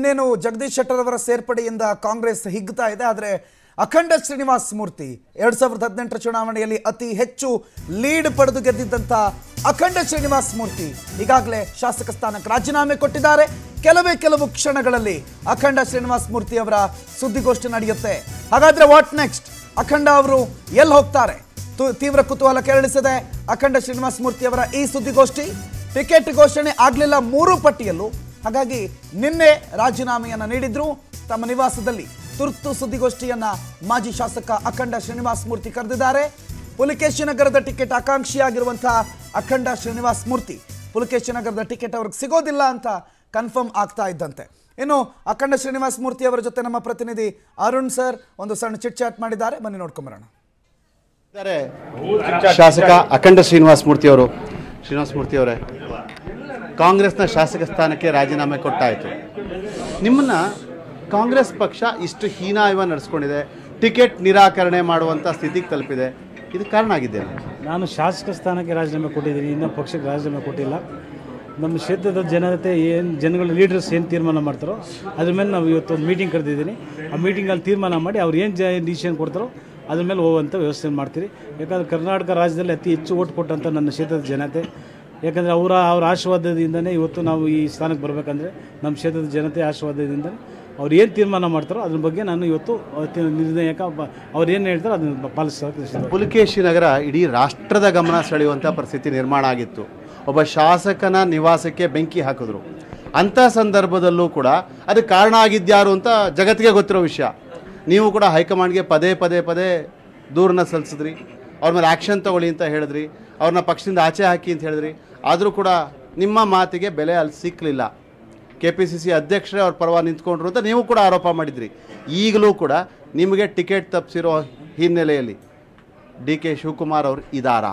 ಇನ್ನೇನು ಜಗದೀಶ್ ಶೆಟ್ಟರ್ ಅವರ ಸೇರ್ಪಡೆಯಿಂದ ಕಾಂಗ್ರೆಸ್ ಹಿಗ್ತಾ ಇದೆ ಆದರೆ ಅಖಂಡ ಶ್ರೀನಿವಾಸ್ ಮೂರ್ತಿ ಎರಡ್ ಸಾವಿರದ ಹದಿನೆಂಟರ ಚುನಾವಣೆಯಲ್ಲಿ ಅತಿ ಹೆಚ್ಚು ಲೀಡ್ ಪಡೆದು ಗೆದ್ದಿದ್ದಂಥ ಅಖಂಡ ಶ್ರೀನಿವಾಸ್ ಮೂರ್ತಿ ಈಗಾಗಲೇ ಶಾಸಕ ಸ್ಥಾನಕ್ಕೆ ರಾಜೀನಾಮೆ ಕೊಟ್ಟಿದ್ದಾರೆ ಕೆಲವೇ ಕೆಲವು ಕ್ಷಣಗಳಲ್ಲಿ ಅಖಂಡ ಶ್ರೀನಿವಾಸ್ ಮೂರ್ತಿ ಅವರ ಸುದ್ದಿಗೋಷ್ಠಿ ನಡೆಯುತ್ತೆ ಹಾಗಾದ್ರೆ ವಾಟ್ ನೆಕ್ಸ್ಟ್ ಅಖಂಡ ಅವರು ಎಲ್ಲಿ ಹೋಗ್ತಾರೆ ತು- ತೀವ್ರ ಕುತೂಹಲ ಕೆರಳಿಸಿದೆ ಅಖಂಡ ಶ್ರೀನಿವಾಸ್ ಮೂರ್ತಿ ಅವರ ಈ ಸುದ್ದಿಗೋಷ್ಠಿ ಟಿಕೆಟ್ ಘೋಷಣೆ ಆಗಲಿಲ್ಲ ಮೂರು ಪಟ್ಟಿಯಲ್ಲೂ ಹಾಗಾಗಿ ನಿನ್ನೆ ರಾಜೀನಾಮೆಯನ್ನ ನೀಡಿದ್ರು ತಮ್ಮ ನಿವಾಸದಲ್ಲಿ ತುರ್ತು ಸುದ್ದಿಗೋಷ್ಠಿಯನ್ನ ಮಾಜಿ ಶಾಸಕ ಅಖಂಡ ಶ್ರೀನಿವಾಸ್ ಮೂರ್ತಿ ಕರೆದಿದ್ದಾರೆ ಪುಲಿಕೇಶಿ ನಗರದ ಟಿಕೆಟ್ ಆಕಾಂಕ್ಷಿಯಾಗಿರುವಂತಹ ಅಖಂಡ ಶ್ರೀನಿವಾಸ್ ಮೂರ್ತಿ ಪುಲಿಕೇಶಿ ನಗರದ ಟಿಕೆಟ್ ಅವ್ರಿಗೆ ಸಿಗೋದಿಲ್ಲ ಅಂತ ಕನ್ಫರ್ಮ್ ಆಗ್ತಾ ಇದ್ದಂತೆ ಇನ್ನು ಅಖಂಡ ಶ್ರೀನಿವಾಸ್ ಮೂರ್ತಿ ಅವರ ಜೊತೆ ನಮ್ಮ ಪ್ರತಿನಿಧಿ ಅರುಣ್ ಸರ್ ಒಂದು ಸಣ್ಣ ಚಿಟ್ ಚಾಟ್ ಮಾಡಿದ್ದಾರೆ ಬನ್ನಿ ನೋಡ್ಕೊಂಬರೋಣ ಇದ್ದಾರೆ ಶಾಸಕ ಅಖಂಡ ಶ್ರೀನಿವಾಸ ಮೂರ್ತಿ ಅವರು ಶ್ರೀನಿವಾಸ ಮೂರ್ತಿ ಅವರೇ ಕಾಂಗ್ರೆಸ್ನ ಶಾಸಕ ಸ್ಥಾನಕ್ಕೆ ರಾಜೀನಾಮೆ ಕೊಟ್ಟಾಯಿತು ನಿಮ್ಮನ್ನ ಕಾಂಗ್ರೆಸ್ ಪಕ್ಷ ಇಷ್ಟು ಹೀನಾಯವ ನಡೆಸ್ಕೊಂಡಿದೆ ಟಿಕೆಟ್ ನಿರಾಕರಣೆ ಮಾಡುವಂಥ ಸ್ಥಿತಿಗೆ ತಲುಪಿದೆ ಇದು ಕಾರಣ ಆಗಿದ್ದೇನೆ ನಾನು ಶಾಸಕ ಸ್ಥಾನಕ್ಕೆ ರಾಜೀನಾಮೆ ಕೊಟ್ಟಿದ್ದೀನಿ ಇನ್ನೂ ಪಕ್ಷಕ್ಕೆ ರಾಜೀನಾಮೆ ಕೊಟ್ಟಿಲ್ಲ ನಮ್ಮ ಕ್ಷೇತ್ರದ ಜನತೆ ಏನು ಜನಗಳ ಲೀಡರ್ಸ್ ಏನು ತೀರ್ಮಾನ ಮಾಡ್ತಾರೋ ಅದ್ರ ಮೇಲೆ ನಾವು ಇವತ್ತು ಒಂದು ಮೀಟಿಂಗ್ ಕರೆದಿದ್ದೀನಿ ಆ ಮೀಟಿಂಗಲ್ಲಿ ತೀರ್ಮಾನ ಮಾಡಿ ಅವ್ರು ಏನು ಜ ಡಿಸಿಷನ್ ಕೊಡ್ತಾರೋ ಅದ್ರ ಮೇಲೆ ಹೋಗುವಂಥ ವ್ಯವಸ್ಥೆ ಮಾಡ್ತೀರಿ ಯಾಕಂದರೆ ಕರ್ನಾಟಕ ರಾಜ್ಯದಲ್ಲಿ ಅತಿ ಹೆಚ್ಚು ಓಟ್ ಕೊಟ್ಟಂಥ ನನ್ನ ಕ್ಷೇತ್ರದ ಜನತೆ ಯಾಕಂದರೆ ಅವರ ಅವ್ರ ಆಶೀರ್ವಾದದಿಂದನೇ ಇವತ್ತು ನಾವು ಈ ಸ್ಥಾನಕ್ಕೆ ಬರಬೇಕಂದ್ರೆ ನಮ್ಮ ಕ್ಷೇತ್ರದ ಜನತೆ ಆಶೀರ್ವಾದದಿಂದ ಅವ್ರು ಏನು ತೀರ್ಮಾನ ಮಾಡ್ತಾರೋ ಅದ್ರ ಬಗ್ಗೆ ನಾನು ಇವತ್ತು ಅವತ್ತಿನ ನಿರ್ಣಯಕ ಬ- ಅವ್ರು ಏನು ಹೇಳ್ತಾರೋ ಅದನ್ನು ಪಾಲಿಸೋಕೆ ಇಷ್ಟ ಪುಲಕೇಶಿ ನಗರ ಇಡೀ ರಾಷ್ಟ್ರದ ಗಮನ ಸೆಳೆಯುವಂಥ ಪರಿಸ್ಥಿತಿ ನಿರ್ಮಾಣ ಆಗಿತ್ತು ಒಬ್ಬ ಶಾಸಕನ ನಿವಾಸಕ್ಕೆ ಬೆಂಕಿ ಹಾಕಿದ್ರು ಅಂಥ ಸಂದರ್ಭದಲ್ಲೂ ಕೂಡ ಅದಕ್ಕೆ ಕಾರಣ ಆಗಿದ್ಯಾರು ಅಂತ ಜಗತ್ತಿಗೆ ಗೊತ್ತಿರೋ ವಿಷಯ ನೀವು ಕೂಡ ಹೈಕಮಾಂಡ್ಗೆ ಪದೇ ಪದೇ ಪದೇ ದೂರನ್ನ ಸಲ್ಲಿಸಿದ್ರಿ ಅವ್ರ ಮೇಲೆ ಆ್ಯಕ್ಷನ್ ತಗೊಳ್ಳಿ ಅಂತ ಹೇಳಿದ್ರಿ ಅವ್ರನ್ನ ಪಕ್ಷದಿಂದ ಆಚೆ ಹಾಕಿ ಅಂತ ಹೇಳಿದ್ರಿ ಆದರೂ ಕೂಡ ನಿಮ್ಮ ಮಾತಿಗೆ ಬೆಲೆ ಅಲ್ಲಿ ಸಿಕ್ಕಲಿಲ್ಲ ಕೆ ಪಿ ಸಿ ಸಿ ಅಧ್ಯಕ್ಷರೇ ಅವ್ರ ಪರವಾಗಿ ನಿಂತ್ಕೊಂಡ್ರು ಅಂತ ನೀವು ಕೂಡ ಆರೋಪ ಮಾಡಿದ್ರಿ ಈಗಲೂ ಕೂಡ ನಿಮಗೆ ಟಿಕೆಟ್ ತಪ್ಪಿಸಿರೋ ಹಿನ್ನೆಲೆಯಲ್ಲಿ ಡಿ ಕೆ ಶಿವಕುಮಾರ್ ಅವರು ಇದ್ದಾರಾ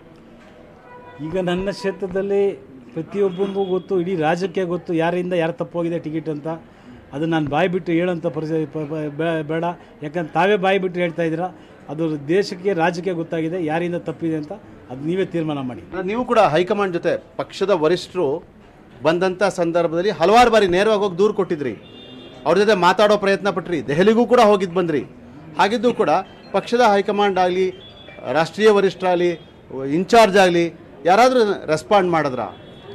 ಈಗ ನನ್ನ ಕ್ಷೇತ್ರದಲ್ಲಿ ಪ್ರತಿಯೊಬ್ಬನಿಗೂ ಗೊತ್ತು ಇಡೀ ರಾಜ್ಯಕ್ಕೆ ಗೊತ್ತು ಯಾರಿಂದ ಯಾರು ತಪ್ಪೋಗಿದೆ ಟಿಕೆಟ್ ಅಂತ ಅದು ನಾನು ಬಾಯಿ ಬಿಟ್ಟು ಹೇಳೋಂಥ ಪರಿಸ್ಥಿತಿ ಪ- ಪ- ಬೇ- ಬೇಡ ಯಾಕಂದ್ರೆ ತಾವೇ ಬಾಯಿ ಬಿಟ್ಟು ಹೇಳ್ತಾ ಇದ್ದೀರಾ ಅದು ದೇಶಕ್ಕೆ ರಾಜ್ಯಕ್ಕೆ ಗೊತ್ತಾಗಿದೆ ಯಾರಿಂದ ತಪ್ಪಿದೆ ಅಂತ ಅದು ನೀವೇ ತೀರ್ಮಾನ ಮಾಡಿ ಅಂದ್ರೆ ನೀವು ಕೂಡ ಹೈಕಮಾಂಡ್ ಜೊತೆ ಪಕ್ಷದ ವರಿಷ್ಠರು ಬಂದಂಥ ಸಂದರ್ಭದಲ್ಲಿ ಹಲವಾರು ಬಾರಿ ನೇರವಾಗಿ ಹೋಗಿ ದೂರು ಕೊಟ್ಟಿದ್ರಿ ಅವ್ರ ಜೊತೆ ಮಾತಾಡೋ ಪ್ರಯತ್ನ ಪಟ್ರಿ ದೆಹಲಿಗೂ ಕೂಡ ಹೋಗಿದ್ದು ಬಂದ್ರಿ ಹಾಗಿದ್ದು ಕೂಡ ಪಕ್ಷದ ಹೈಕಮಾಂಡ್ ಆಗಲಿ ರಾಷ್ಟ್ರೀಯ ವರಿಷ್ಠರಾಗಲಿ ಇನ್ಚಾರ್ಜ್ ಆಗಲಿ ಯಾರಾದರೂ ರೆಸ್ಪಾಂಡ್ ಮಾಡಿದ್ರಾ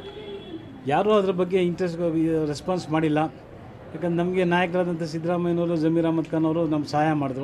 ಯಾರೂ ಅದ್ರ ಬಗ್ಗೆ ಇಂಟ್ರೆಸ್ಟ್ ರೆಸ್ಪಾನ್ಸ್ ಮಾಡಿಲ್ಲ ಯಾಕಂದ್ರೆ ನಮಗೆ ನಾಯಕರಾದಂಥ ಸಿದ್ದರಾಮಯ್ಯನವರು ಜಮೀರ್ ಅಹಮದ್ ಖಾನ್ ಅವರು ನಮ್ಗೆ ಸಹಾಯ ಮಾಡಿದ್ರು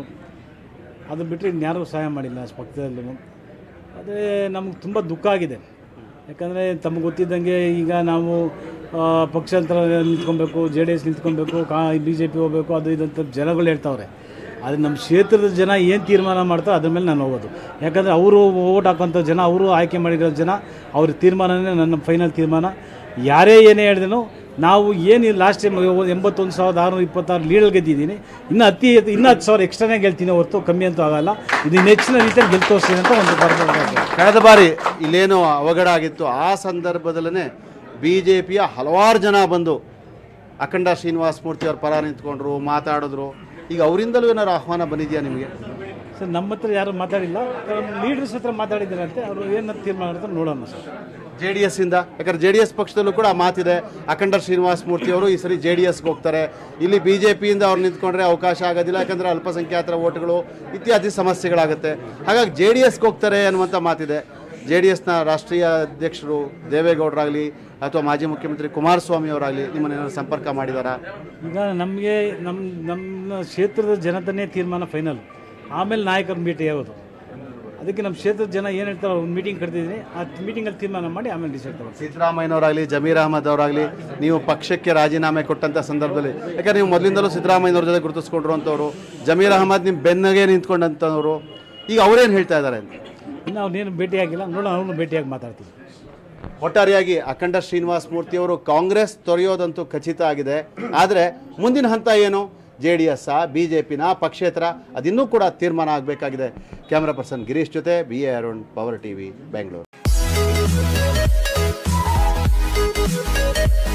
ಅದು ಬಿಟ್ಟರೆ ಇನ್ಯಾರೂ ಸಹಾಯ ಮಾಡಿಲ್ಲ ಅಷ್ಟು ಪಕ್ಕದಲ್ಲೂ ಅದೇ ನಮ್ಗೆ ತುಂಬ ದುಃಖ ಆಗಿದೆ ಯಾಕಂದರೆ ತಮಗೆ ಗೊತ್ತಿದ್ದಂಗೆ ಈಗ ನಾವು ಆ, ಪಕ್ಷಾಂತರ ನಿಂತ್ಕೊಬೇಕು ಜೆ ಡಿ ಎಸ್ ನಿಂತ್ಕೊಬೇಕು ಕಾ ಬಿ ಜೆ ಪಿ ಹೋಗಬೇಕು ಅದು ಇದಂತ ಜನಗಳು ಹೇಳ್ತಾವ್ರೆ ಆದರೆ ನಮ್ಮ ಕ್ಷೇತ್ರದ ಜನ ಏನು ತೀರ್ಮಾನ ಮಾಡ್ತಾರೋ ಅದ್ರ ಮೇಲೆ ನಾನು ಹೋಗೋದು ಯಾಕಂದರೆ ಅವರು ಓಟ್ ಹಾಕೋಂಥ ಜನ ಅವರು ಆಯ್ಕೆ ಮಾಡಿರೋ ಜನ ಅವ್ರ ತೀರ್ಮಾನನೇ ನನ್ನ ಫೈನಲ್ ತೀರ್ಮಾನ ಯಾರೇ ಏನೇ ಹೇಳಿದ್ರು ನಾವು ಏನು ಲಾಸ್ಟ್ ಟೈಮ್ ಎಂಬತ್ತೊಂದು ಸಾವಿರದ ಆರುನೂರ ಇಪ್ಪತ್ತಾರು ಲೀಡಲ್ಲಿ ಗೆದ್ದಿದ್ದೀನಿ ಇನ್ನು ಅತಿ ಇನ್ನೂ ಹತ್ತು ಸಾವಿರ ಎಕ್ಸ್ಟ್ರಾನೇ ಗೆಲ್ತೀನಿ ಹೊರತು ಕಮ್ಮಿ ಅಂತೂ ಆಗಲ್ಲ ಇದು ನೆಚ್ಚಿನ ರೀತಿಯಲ್ಲಿ ಗೆದ್ದು ತೋರಿಸ್ತೀನಿ ಅಂತ ಒಂದು ಬರ್ಬೋದು ಕಳೆದ ಬಾರಿ ಇಲ್ಲೇನು ಅವಘಡ ಆಗಿತ್ತು ಆ ಸಂದರ್ಭದಲ್ಲೇ ಬಿ ಜೆ ಪಿಯ ಹಲವಾರು ಜನ ಬಂದು ಅಖಂಡ ಶ್ರೀನಿವಾಸ ಮೂರ್ತಿ ಅವ್ರ ಪರ ನಿಂತ್ಕೊಂಡ್ರು ಮಾತಾಡಿದ್ರು ಈಗ ಅವರಿಂದಲೂ ಏನಾದ್ರು ಆಹ್ವಾನ ಬಂದಿದೆಯಾ ನಿಮಗೆ ಸರ್ ನಮ್ಮ ಹತ್ರ ಯಾರು ಮಾತಾಡಿಲ್ಲ ಲೀಡರ್ಸ್ ಹತ್ರ ಮಾತಾಡಿದ್ದಾರಂತೆ ಅವರು ಏನು ತೀರ್ಮಾನ ಮಾಡ್ತಾರೆ ನೋಡೋಣ ಸರ್ ಜೆ ಡಿ ಎಸ್ ಇಂದ ಯಾಕಂದ್ರೆ ಜೆ ಡಿ ಎಸ್ ಪಕ್ಷದಲ್ಲೂ ಕೂಡ ಆ ಮಾತಿದೆ ಅಖಂಡ ಶ್ರೀನಿವಾಸ ಮೂರ್ತಿ ಅವರು ಈ ಸರಿ ಜೆ ಡಿ ಎಸ್ಗೆ ಹೋಗ್ತಾರೆ ಇಲ್ಲಿ ಬಿ ಜೆ ಪಿಯಿಂದ ಅವ್ರು ನಿಂತ್ಕೊಂಡ್ರೆ ಅವಕಾಶ ಆಗೋದಿಲ್ಲ ಯಾಕಂದ್ರೆ ಅಲ್ಪಸಂಖ್ಯಾತರ ಓಟ್ಗಳು ಇತ್ಯಾದಿ ಸಮಸ್ಯೆಗಳಾಗುತ್ತೆ ಹಾಗಾಗಿ ಜೆ ಡಿ ಎಸ್ಗೆ ಹೋಗ್ತಾರೆ ಅನ್ನುವಂಥ ಮಾತಿದೆ ಜೆ ಡಿ ಎಸ್ನ ರಾಷ್ಟ್ರೀಯ ಅಧ್ಯಕ್ಷರು ದೇವೇಗೌಡರಾಗಲಿ ಅಥವಾ ಮಾಜಿ ಮುಖ್ಯಮಂತ್ರಿ ಕುಮಾರಸ್ವಾಮಿ ಅವರಾಗಲಿ ನಿಮ್ಮನ್ನೇನಾದ್ರು ಸಂಪರ್ಕ ಮಾಡಿದಾರಾ ಈಗ ನಮಗೆ ನಮ್ಮ ನಮ್ಮ ಕ್ಷೇತ್ರದ ಜನತನೇ ತೀರ್ಮಾನ ಫೈನಲ್ ಆಮೇಲೆ ನಾಯಕರ ಭೇಟಿ ಯಾವುದು ಅದಕ್ಕೆ ನಮ್ಮ ಕ್ಷೇತ್ರದ ಜನ ಏನು ಹೇಳ್ತಾರೋ ಒಂದು ಮೀಟಿಂಗ್ ಕರೆದಿದ್ದೀನಿ ಆ ಮೀಟಿಂಗಲ್ಲಿ ತೀರ್ಮಾನ ಮಾಡಿ ಆಮೇಲೆ ಡಿಸೈಡ್ ತಗೊಳ್ತೀವಿ ಸಿದ್ದರಾಮಯ್ಯನವರಾಗಲಿ ಜಮೀರ್ ಅಹಮದ್ ಅವರಾಗಲಿ ನೀವು ಪಕ್ಷಕ್ಕೆ ರಾಜೀನಾಮೆ ಕೊಟ್ಟಂಥ ಸಂದರ್ಭದಲ್ಲಿ ಯಾಕಂದ್ರೆ ನೀವು ಮೊದಲಿಂದಲೂ ಸಿದ್ದರಾಮಯ್ಯನವ್ರ ಜೊತೆ ಗುರುತಿಸ್ಕೊಂಡಿರುವಂಥವ್ರು ಜಮೀರ್ ಅಹಮದ್ ನಿಮ್ಮ ಬೆನ್ನಗೆ ನಿಂತ್ಕೊಂಡಂಥವ್ರು ಈಗ ಅವರೇನು ಹೇಳ್ತಾ ಇದ್ದಾರೆ ಅಂತ ಇನ್ನು ಅವ್ನೇನು ಭೇಟಿಯಾಗಿಲ್ಲ ನೋಡೋಣ ಅವ್ರನ್ನ ಭೇಟಿಯಾಗಿ ಮಾತಾಡ್ತೀವಿ ಒಟ್ಟಾರೆಯಾಗಿ ಅಖಂಡ ಶ್ರೀನಿವಾಸ್ ಮೂರ್ತಿ ಅವರು ಕಾಂಗ್ರೆಸ್ ತೊರೆಯೋದಂತೂ ಖಚಿತ ಆಗಿದೆ ಆದರೆ ಮುಂದಿನ ಹಂತ ಏನು J D S B J ಪಿನ ಪಕ್ಷೇತರ ಅದಿನ್ನೂ ಕೂಡ ತೀರ್ಮಾನ ಆಗಬೇಕಾಗಿದೆ ಕ್ಯಾಮ್ರಾ ಪರ್ಸನ್ ಗಿರೀಶ್ ಜೊತೆ B A Arun Power TV Bengaluru